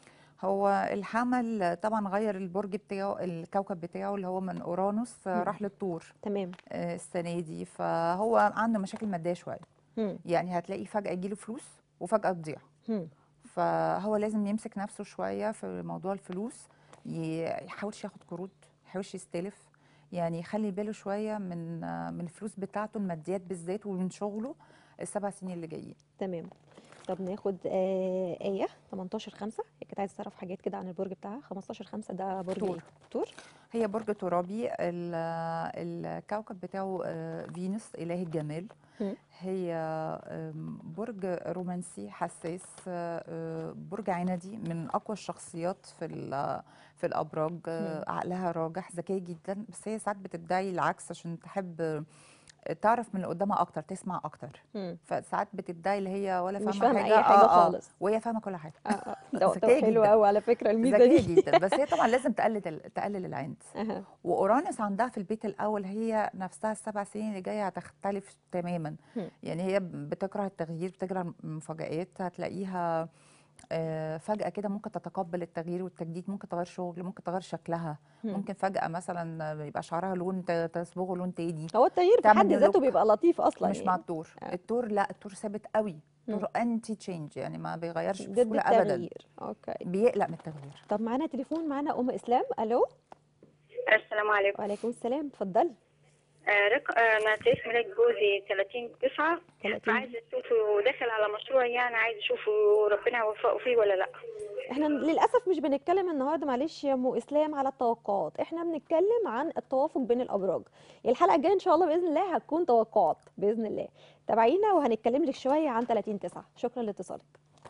هو الحمل طبعا غير البرج بتاعه الكوكب بتاعه اللي هو من اورانوس مم. راح للطور تمام آه، السنه دي فهو عنده مشاكل ماديه شويه مم. يعني هتلاقي فجاه يجيله فلوس وفجاه تضيع مم. فهو لازم يمسك نفسه شويه في موضوع الفلوس ي- يحاولش ياخد قروض يحاولش يستلف يعني يخلي باله شويه من آه، من الفلوس بتاعته الماديات بالذات ومن شغله السبع سنين اللي جايين تمام طب ناخد آه آية 18 5 هي كانت عايزة تعرف حاجات كده عن البرج بتاعها 15 5 ده برج طور. ايه؟ طور هي برج ترابي ال- الكوكب بتاعه آه، فينوس إله الجمال مم. هي آم، برج رومانسي حساس آه، آه، برج عندي من أقوى الشخصيات في ال- في الأبراج آه، مم. عقلها راجح ذكية جدا بس هي ساعات بتدعي العكس عشان تحب تعرف من اللي قدامها أكتر تسمع أكتر مم. فساعات بتدعي اللي هي ولا فاهمة مش فاهمة حاجة أي حاجة آه، آه، خالص. وهي فاهمة كل حاجة اه اه ده طب ذكية حلو جدا. قوي على فكرة الميزة ذكية دي جدا بس هي طبعا لازم تقلل ال- تقلل العند اها واورانوس عندها في البيت الاول هي نفسها السبع سنين اللي جايه هتختلف تماما هم. يعني هي بتكره التغيير بتكره المفاجآت هتلاقيها آه، فجأة كده ممكن تتقبل التغيير والتجديد ممكن تغير شغل ممكن تغير شكلها هم. ممكن فجأة مثلا يبقى شعرها لون ت- تصبغه لون تاني هو التغيير في تعمل حد new ذاته look. بيبقى لطيف اصلا مش مع يعني. التور آه. التور لا التور ثابت قوي مم. التور انتي تشينج يعني ما بيغيرش ضد بسهولة ابدا التغيير اوكي بيقلق من التغيير طب معانا تليفون معانا ام اسلام الو السلام عليكم وعليكم السلام اتفضلي آه، رق... آه، انا تاريخ ميلاد جوزي 30 9 30 فعايزه اشوفه داخل على مشروع يعني عايزه اشوفه ربنا يوفقه فيه ولا لا احنا للاسف مش بنتكلم النهارده معلش يا ام اسلام على التوقعات احنا بنتكلم عن التوافق بين الابراج الحلقه الجايه ان شاء الله باذن الله هتكون توقعات باذن الله تابعينا وهنتكلم لك شويه عن 30 9 شكرا لاتصالك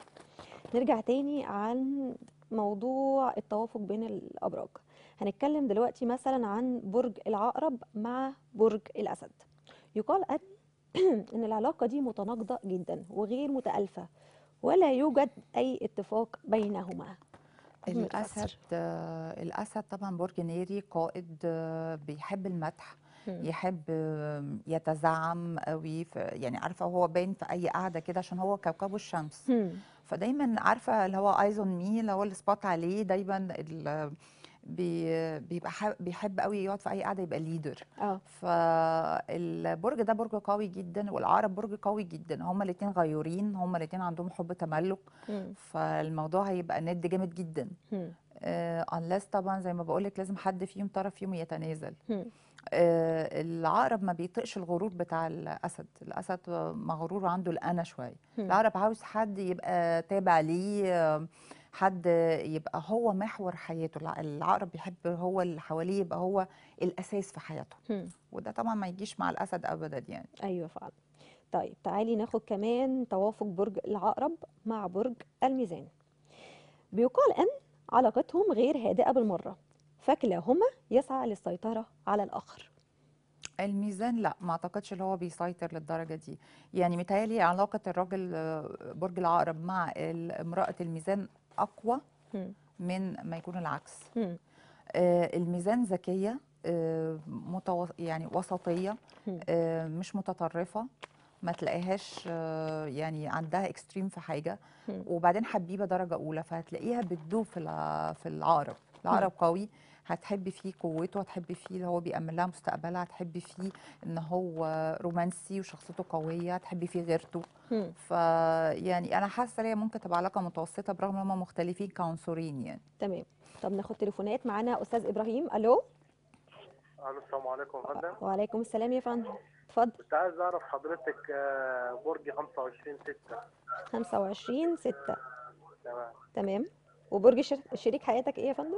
نرجع تاني عن موضوع التوافق بين الابراج هنتكلم دلوقتي مثلا عن برج العقرب مع برج الاسد يقال ان ان العلاقه دي متناقضه جدا وغير متالفه ولا يوجد اي اتفاق بينهما أحمد الاسد فسر. آه، الاسد طبعا برج ناري قائد آه، بيحب المدح مم. يحب آم، يتزعم قوي في يعني عارفه هو باين في اي قعده كده عشان هو كوكبه الشمس مم. فدايما عارفه اللي هو ايز اون مي اللي هو السبوت عليه دايما ال- بي- بيبقى ح- بيحب قوي يقعد في اي قعده يبقى ليدر اه فالبرج ده برج قوي جدا والعقرب برج قوي جدا هما الاتنين غيورين هما الاتنين عندهم حب تملك مم. فالموضوع هيبقى ند جامد جدا مم. آه unless طبعا زي ما بقولك لازم حد فيهم طرف فيهم يتنازل مم. آه العقرب ما بيطيقش الغرور بتاع الاسد الاسد مغرور عنده الانا شويه مم. العقرب عاوز حد يبقى تابع ليه آه، حد يبقى هو محور حياته الع- العقرب بيحب هو اللي حواليه يبقى هو الاساس في حياته مم. وده طبعا ما يجيش مع الاسد ابدا يعني ايوه فعلا طيب تعالي ناخد كمان توافق برج العقرب مع برج الميزان بيقال ان علاقتهم غير هادئه بالمره فكلاهما يسعى للسيطره على الاخر الميزان لا ما اعتقدش اللي هو بيسيطر للدرجه دي يعني متهيألي علاقه الراجل آه، برج العقرب مع ال- امراه الميزان اقوى مم. من ما يكون العكس مم. آه، الميزان ذكيه آه، متو... يعني وسطيه مم. آه، مش متطرفه ما تلاقيهاش آه، يعني عندها اكستريم في حاجه مم. وبعدين حبيبه درجه اولى فهتلاقيها بتدوب في الع- في العقرب العقرب قوي هتحبي فيه قوته هتحبي فيه اللي هو بيأمن لها مستقبلها هتحبي فيه ان هو رومانسي وشخصيته قويه هتحبي فيه غيرته مم. فيعني انا حاسه ان هي ممكن تبقى علاقه متوسطه برغم ان هم مختلفين كعنصرين يعني تمام طب ناخد تليفونات معانا استاذ ابراهيم الو الو السلام عليكم يا فندم وعليكم السلام يا فندم اتفضل كنت عايز اعرف حضرتك آه، برج 25 6 25 6 تمام تمام وبرج شر- شريك حياتك ايه يا فندم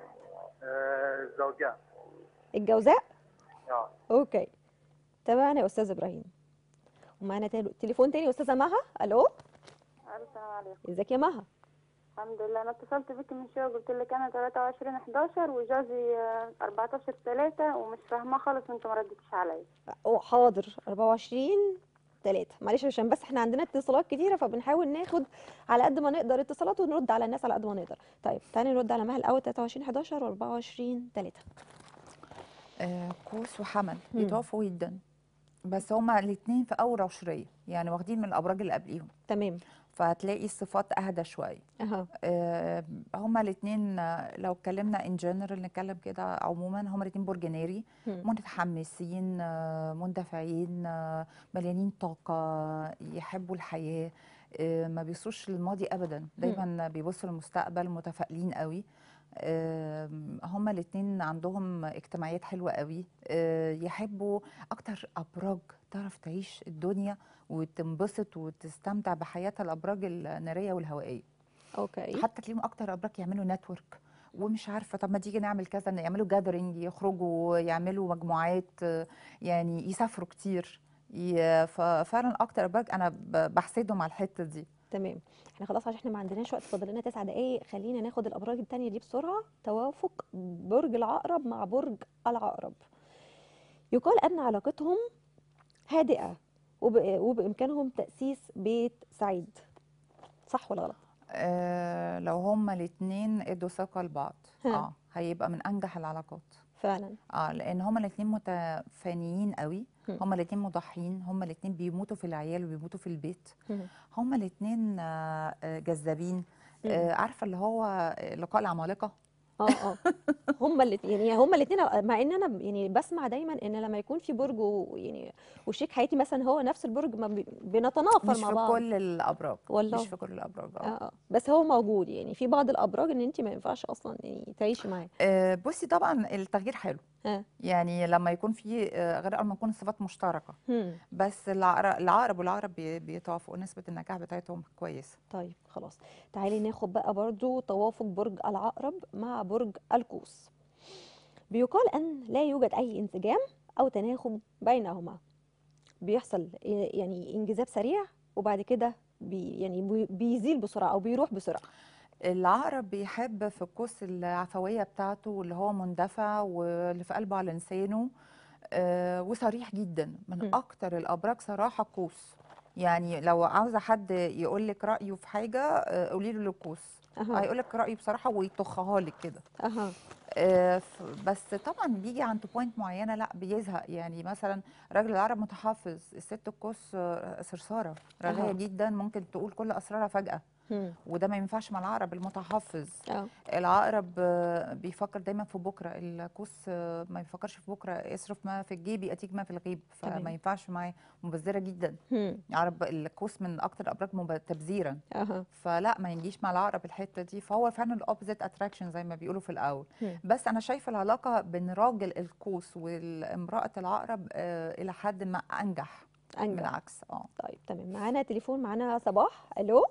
آه، الزوجات الجوزاء اه اوكي تابعنا يا استاذ ابراهيم ومعانا تل- تليفون تاني استاذه مها الو السلام عليكم ازيك يا مها الحمد لله انا اتصلت بك من شويه قلت لك انا 23 11 وجوزي آه، 14 3 ومش فاهمه خالص وانت ما ردتش عليا أو حاضر 24 3 معلش عشان بس احنا عندنا اتصالات كتيره فبنحاول ناخد على قد ما نقدر اتصالات ونرد على الناس على قد ما نقدر طيب تعالي نرد على مها الاول 23 11 و24 3 آه، قوس وحمل مم. يتوافقوا جدا بس هما الاثنين في اول عشريه يعني واخدين من الابراج اللي قبليهم تمام فهتلاقي الصفات اهدى شويه اها آه، هما الاثنين لو اتكلمنا ان جنرال نتكلم كده عموما هما الاثنين برج ناري مم. متحمسين آه، مندفعين آه، مليانين طاقه يحبوا الحياه آه، ما بيبصوش للماضي ابدا دايما بيبصوا للمستقبل متفائلين قوي آم، هما الاثنين عندهم اجتماعيات حلوه قوي آه، يحبوا اكتر ابراج تعرف تعيش الدنيا وتنبسط وتستمتع بحياتها الابراج الناريه والهوائيه اوكي حتى تلاقيهم اكتر ابراج يعملوا نتورك ومش عارفه طب ما تيجي نعمل كذا إن يعملوا جاذرينج يخرجوا يعملوا مجموعات آه، يعني يسافروا كتير ي- ففعلا اكتر ابراج انا ب- بحسدهم على الحته دي تمام احنا خلاص عشان احنا ما عندناش وقت فاضل لنا تسع دقايق خلينا ناخد الابراج التانية دي بسرعه توافق برج العقرب مع برج العقرب يقال ان علاقتهم هادئه وب... وبامكانهم تاسيس بيت سعيد صح ولا غلط آه لو هما الاثنين ادوا ثقه لبعض ها. اه هيبقى من انجح العلاقات فعلا اه لان هما الاثنين متفانيين قوي هم. هما الاثنين مضحيين هما الاثنين بيموتوا في العيال وبيموتوا في البيت هم. هما الاثنين آه آه، جذابين هم. آه عارفه اللي هو لقاء العمالقه اه اه هما اللي يعني هما الاثنين مع ان انا يعني بسمع دايما ان لما يكون في برج و- يعني وشريك حياتي مثلا هو نفس البرج ما بي- بنتنافر مش مع في بعض كل الابراج والله مش في كل الابراج اه اه اه بس هو موجود يعني في بعض الابراج ان انت ما ينفعش اصلا يعني تعيشي معاه آه، بصي طبعا التغيير حلو ها يعني لما يكون في آه، غير لما يكون الصفات مشتركه هم. بس العقرب العقرب والعقرب بي- بيتوافقوا نسبه النجاح بتاعتهم كويسه طيب خلاص تعالي ناخد بقى برضو توافق برج العقرب مع برج القوس بيقال ان لا يوجد اي انسجام او تناغم بينهما بيحصل إيه يعني انجذاب سريع وبعد كده بي يعني بي- بيزيل بسرعه او بيروح بسرعه العقرب بيحب في القوس العفويه بتاعته واللي هو مندفع واللي في قلبه على لسانه آه، وصريح جدا من هم. اكتر الابراج صراحه القوس يعني لو عاوزه حد يقول لك رايه في حاجه آه، قولي له للقوس اها هيقول لك رايه بصراحه ويطخها لك كده اها آه، ف- بس طبعا بيجي عند بوينت معينه لا بيزهق يعني مثلا راجل العرب متحفظ الست القوس آه، صرصاره رغايه أها. جدا ممكن تقول كل اسرارها فجاه هم. وده ما ينفعش مع العقرب المتحفظ اه العقرب آه، بيفكر دايما في بكره القوس آه، ما بيفكرش في بكره اصرف ما في الجيب ياتيك ما في الغيب تمام. فما ينفعش معاه مبذره جدا هم. العقرب القوس من اكتر الابراج مب- تبذيرا اها فلا ما يجيش مع العقرب الحته دي فهو فعلا الاوبزيت اتراكشن زي ما بيقولوا في الاول هم. بس انا شايفه العلاقه بين راجل القوس والامراه العقرب آه الى حد ما انجح انجح بالعكس اه طيب تمام معانا تليفون معانا صباح الو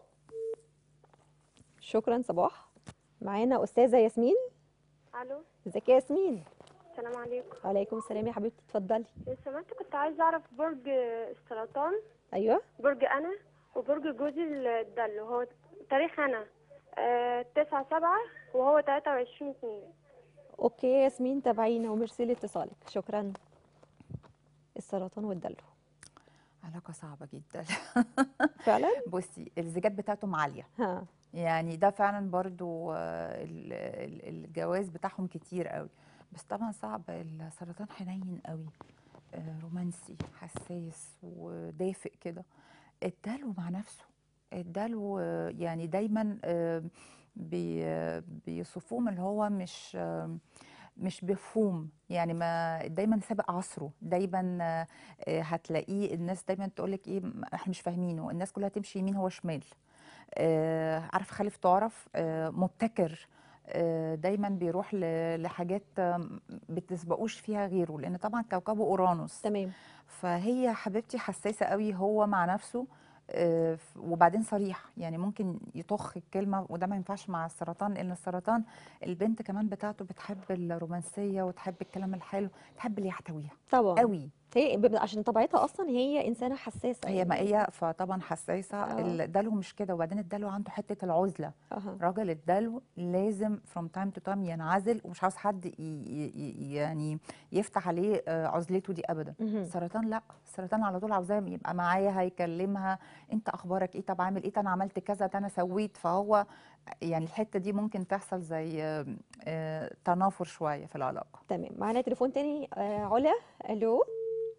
شكرا صباح معانا استاذه ياسمين الو ازيك يا ياسمين السلام عليكم وعليكم السلام يا حبيبتي اتفضلي لو سمحت كنت عايزه اعرف برج السرطان ايوه برج انا وبرج جوزي الدل هو تاريخ انا آه تسعة سبعة وهو تلاتة وعشرين اتنين اوكي يا ياسمين تابعينا وميرسي لاتصالك شكرا السرطان والدلو علاقه صعبه جدا فعلا بصي الزيجات بتاعتهم عاليه ها يعني ده فعلا برضو آه، ال- ال- الجواز بتاعهم كتير قوي بس طبعا صعب السرطان حنين قوي آه، رومانسي حساس ودافئ كده الدلو مع نفسه الدلو آه، يعني دايما آه، بي آه، بيصفوه من اللي هو مش آه، مش بفهوم يعني ما دايما سابق عصره دايما آه، آه، هتلاقيه الناس دايما تقول لك ايه م- احنا مش فاهمينه الناس كلها تمشي يمين هو شمال آه، عارف خليف تعرف آه، مبتكر آه، دايما بيروح ل- لحاجات آه، بتسبقوش فيها غيره لان طبعا كوكبه اورانوس تمام فهي حبيبتي حساسه قوي هو مع نفسه آه، ف- وبعدين صريح يعني ممكن يطخ الكلمه وده ما ينفعش مع السرطان لان السرطان البنت كمان بتاعته بتحب الرومانسيه وتحب الكلام الحلو تحب اللي يحتويها طبعا قوي هي ب- عشان طبيعتها اصلا هي انسانه حساسه هي يعني. مائيه فطبعا حساسه آه. الدلو مش كده وبعدين الدلو عنده حته العزله اها راجل الدلو لازم from time to time ينعزل ومش عاوز حد ي- ي- ي- يعني يفتح عليه آه، عزلته دي ابدا مهم. السرطان لا السرطان على طول عاوزاه يبقى معايا هيكلمها انت اخبارك ايه طب عامل ايه ده انا عملت كذا ده انا سويت فهو يعني الحته دي ممكن تحصل زي آه، آه، تنافر شويه في العلاقه تمام معانا تليفون تاني آه علا الو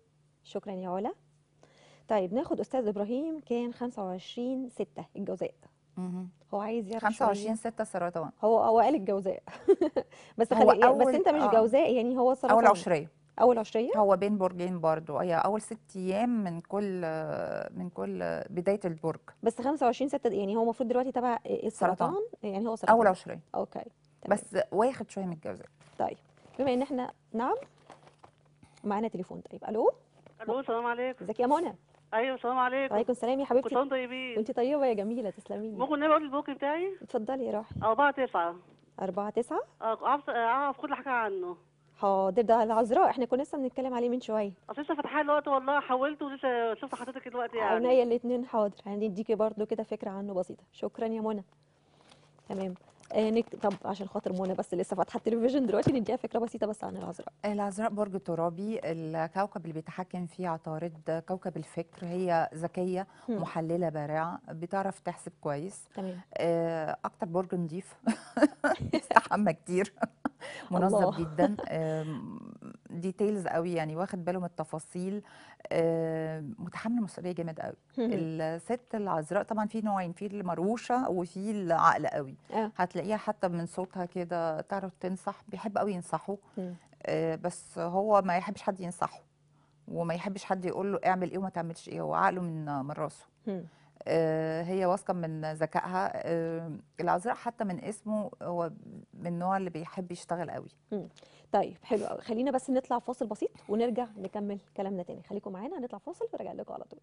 شكرا يا علا طيب ناخد استاذ ابراهيم كان 25 6 الجوزاء مهم. هو عايز يعرف 25 شوية. 6 سرطان هو هو قال الجوزاء بس هو خلي بس أول- انت مش آه. جوزاء يعني هو سرطان اول عشريه اول عشريه هو بين برجين برضو هي اول ست ايام من كل من كل بدايه البرج بس 25 6 يعني هو المفروض دلوقتي تبع السرطان يعني هو سرطان اول عشريه اوكي تمام. بس واخد شويه من الجوزاء طيب بما ان احنا نعم معانا تليفون طيب الو الو السلام عليكم ازيك يا منى ايوه السلام عليكم وعليكم السلام يا كل حبيبتي سنه وانتم طيبين وانت طيبه يا جميله تسلمي لي ممكن نبقى اقول البوك بتاعي اتفضلي يا روحي 4 9 4 9 اعرف اعرف كل حاجه عنه حاضر ده العذراء احنا كنا لسه بنتكلم عليه من شويه اصل لسه فاتحاه دلوقتي والله حولت ولسه شفت حضرتك دلوقتي يعني عينيا الاثنين حاضر هنديكي برضو كده فكره عنه بسيطه شكرا يا منى تمام آه نك... طب عشان خاطر منى بس لسه فاتحه التلفزيون دلوقتي نديها فكره بسيطه بس عن العذراء العذراء برج ترابي الكوكب اللي بيتحكم فيه عطارد كوكب الفكر هي ذكيه هم. محلله بارعه بتعرف تحسب كويس تمام آه، اكتر برج نضيف يستحمى كتير منظم الله. جدا ديتيلز قوي يعني واخد باله من التفاصيل آم، متحمل مسؤوليه جامد قوي الست العذراء طبعا في نوعين في المروشه وفي العقل قوي اه هتلاقيها حتى من صوتها كده تعرف تنصح بيحب قوي ينصحه مم. آه، بس هو ما يحبش حد ينصحه وما يحبش حد يقول له اعمل ايه وما تعملش ايه هو عقله من من راسه هم. آه، هي واثقه من ذكائها آه، العذراء حتى من اسمه هو من النوع اللي بيحب يشتغل قوي طيب حلو قوي خلينا بس نطلع فاصل بسيط ونرجع نكمل كلامنا تاني خليكم معانا هنطلع فاصل وراجع لكم على طول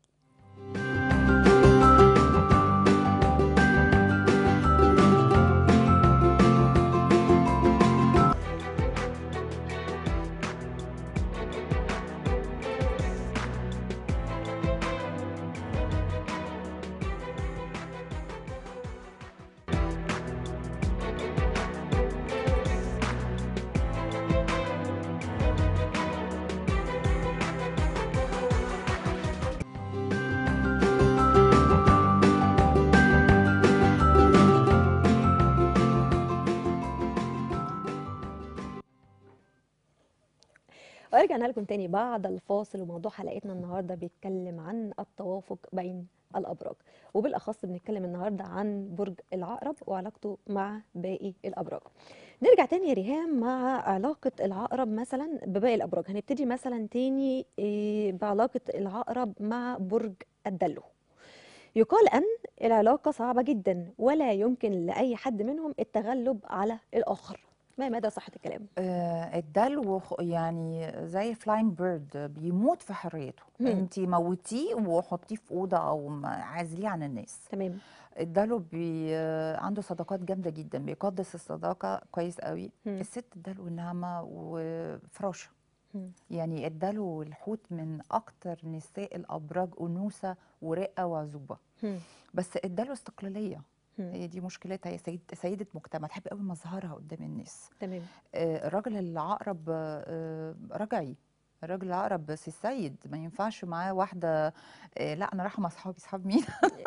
ورجعنا لكم تاني بعد الفاصل وموضوع حلقتنا النهارده بيتكلم عن التوافق بين الابراج وبالاخص بنتكلم النهارده عن برج العقرب وعلاقته مع باقي الابراج نرجع تاني يا ريهام مع علاقة العقرب مثلا بباقي الأبراج هنبتدي مثلا تاني إيه، بعلاقة العقرب مع برج الدلو يقال أن العلاقة صعبة جدا ولا يمكن لأي حد منهم التغلب على الآخر ما مدى صحة الكلام؟ آه، الدلو خ- يعني زي فلاين بيرد بيموت في حريته مم. انت موتيه وحطيه في اوضه او ما- عزليه عن الناس تمام الدلو بي آه، عنده صداقات جامده جدا بيقدس الصداقه كويس قوي مم. الست الدلو ناعمه وفراشه مم. يعني الدلو والحوت من اكتر نساء الابراج انوثه ورقه وعزوبه مم. بس الدلو استقلاليه مم. هي دي مشكلتها هي سيد سيده مجتمع تحب قوي مظهرها قدام الناس تمام آه، الراجل العقرب آه، رجعي الراجل العقرب سي السيد ما ينفعش معاه واحده آه، لا انا رايحه مع اصحابي اصحاب مين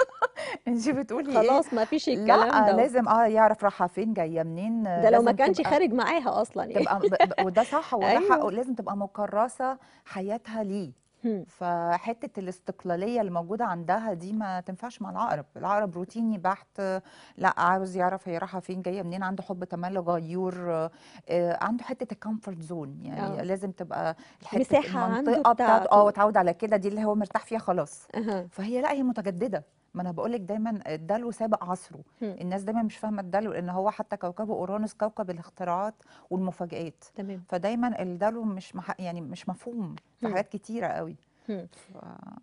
انت بتقولي ايه خلاص ما فيش الكلام لا ده لازم اه يعرف رايحه فين جايه منين آه، ده لو ما لازم كانش تبقى- خارج معاها أصلا يعني تبقى ب- ب- وده صح وده أيوة. حقه لازم تبقى مكرسه حياتها ليه مم. فحته الاستقلاليه اللي موجوده عندها دي ما تنفعش مع العقرب العقرب روتيني بحت لا عاوز يعرف هي رايحه فين جايه منين عنده حب تملي غيور آه، عنده حته الكومفورت زون يعني آه. لازم تبقى الحته مساحة عنده المنطقه بتاعته بتاعته. اه وتعود على كده دي اللي هو مرتاح فيها خلاص أها. فهي لا هي متجدده ما انا بقول لك دايما الدلو سابق عصره مم. الناس دايما مش فاهمه الدلو لان هو حتى كوكبه اورانوس كوكب الاختراعات والمفاجآت تمام فدايما الدلو مش مح... يعني مش مفهوم في مم. حاجات كتيره قوي مم. ف...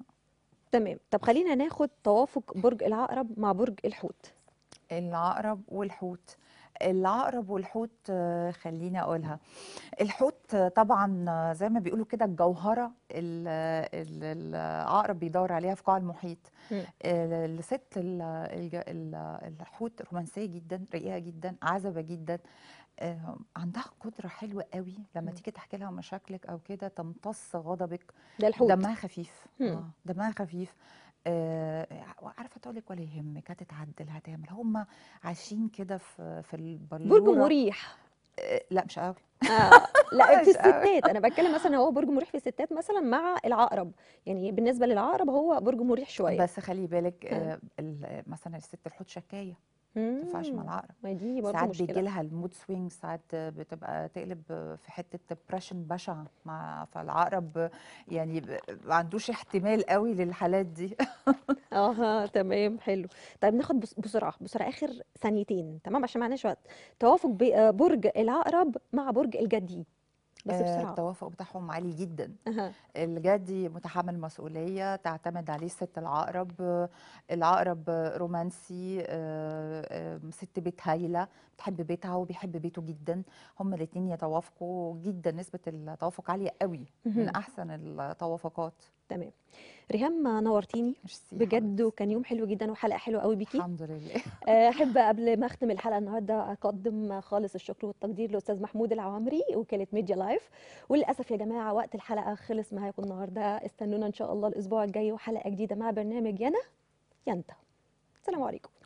تمام طب خلينا ناخد توافق برج العقرب مع برج الحوت العقرب والحوت العقرب والحوت آه، خليني اقولها الحوت آه، طبعا آه، زي ما بيقولوا كده الجوهره ال- ال- العقرب بيدور عليها في قاع المحيط مم. آه، الست ال- الج- ال- الحوت رومانسيه جدا رقيقه جدا عذبه جدا آه، عندها قدره حلوه قوي لما مم. تيجي تحكي لها مشاكلك او كده تمتص غضبك ده الحوت دمها خفيف مم. اه دمها خفيف آه عارفه تقول لك ولا يهمك هتتعدل هتعمل هم عايشين كده في في برج البلوره مريح آه، لا مش قوي آه لا في مش قوي. الستات انا بتكلم مثلا هو برج مريح في الستات مثلا مع العقرب يعني بالنسبه للعقرب هو برج مريح شويه بس خلي بالك ها. آه، ال- مثلا الست الحوت شكايه ما تنفعش مع مم. العقرب ما دي برضه ساعات بيجي مشكله لها المود سوينج ساعات بتبقى تقلب في حته ديبرشن بشعه مع فالعقرب يعني ب- ما عندوش احتمال قوي للحالات دي اها تمام حلو طيب ناخد بس- بسرعه بسرعه اخر ثانيتين تمام عشان معناش وقت توافق ب- آه، برج العقرب مع برج الجدي بس آه، بسرعه التوافق بتاعهم عالي جدا اها الجدي متحمل مسؤولية تعتمد عليه ست العقرب آه، العقرب آه، رومانسي آه، آه، ست بيت هايلة بتحب بيتها وبيحب بيته جدا هما الاتنين يتوافقوا جدا نسبة التوافق عالية قوي من مهم. أحسن التوافقات تمام ريهام نورتيني ميرسي يا بجد حبيبتي. وكان يوم حلو جدا وحلقه حلوه قوي بيكي الحمد لله آه، احب قبل ما اختم الحلقه النهارده اقدم خالص الشكر والتقدير لاستاذ محمود العوامري وكاله ميديا لايف وللاسف يا جماعه وقت الحلقه خلص معاكم النهارده استنونا ان شاء الله الاسبوع الجاي وحلقه جديده مع برنامج ينا ينتا السلام عليكم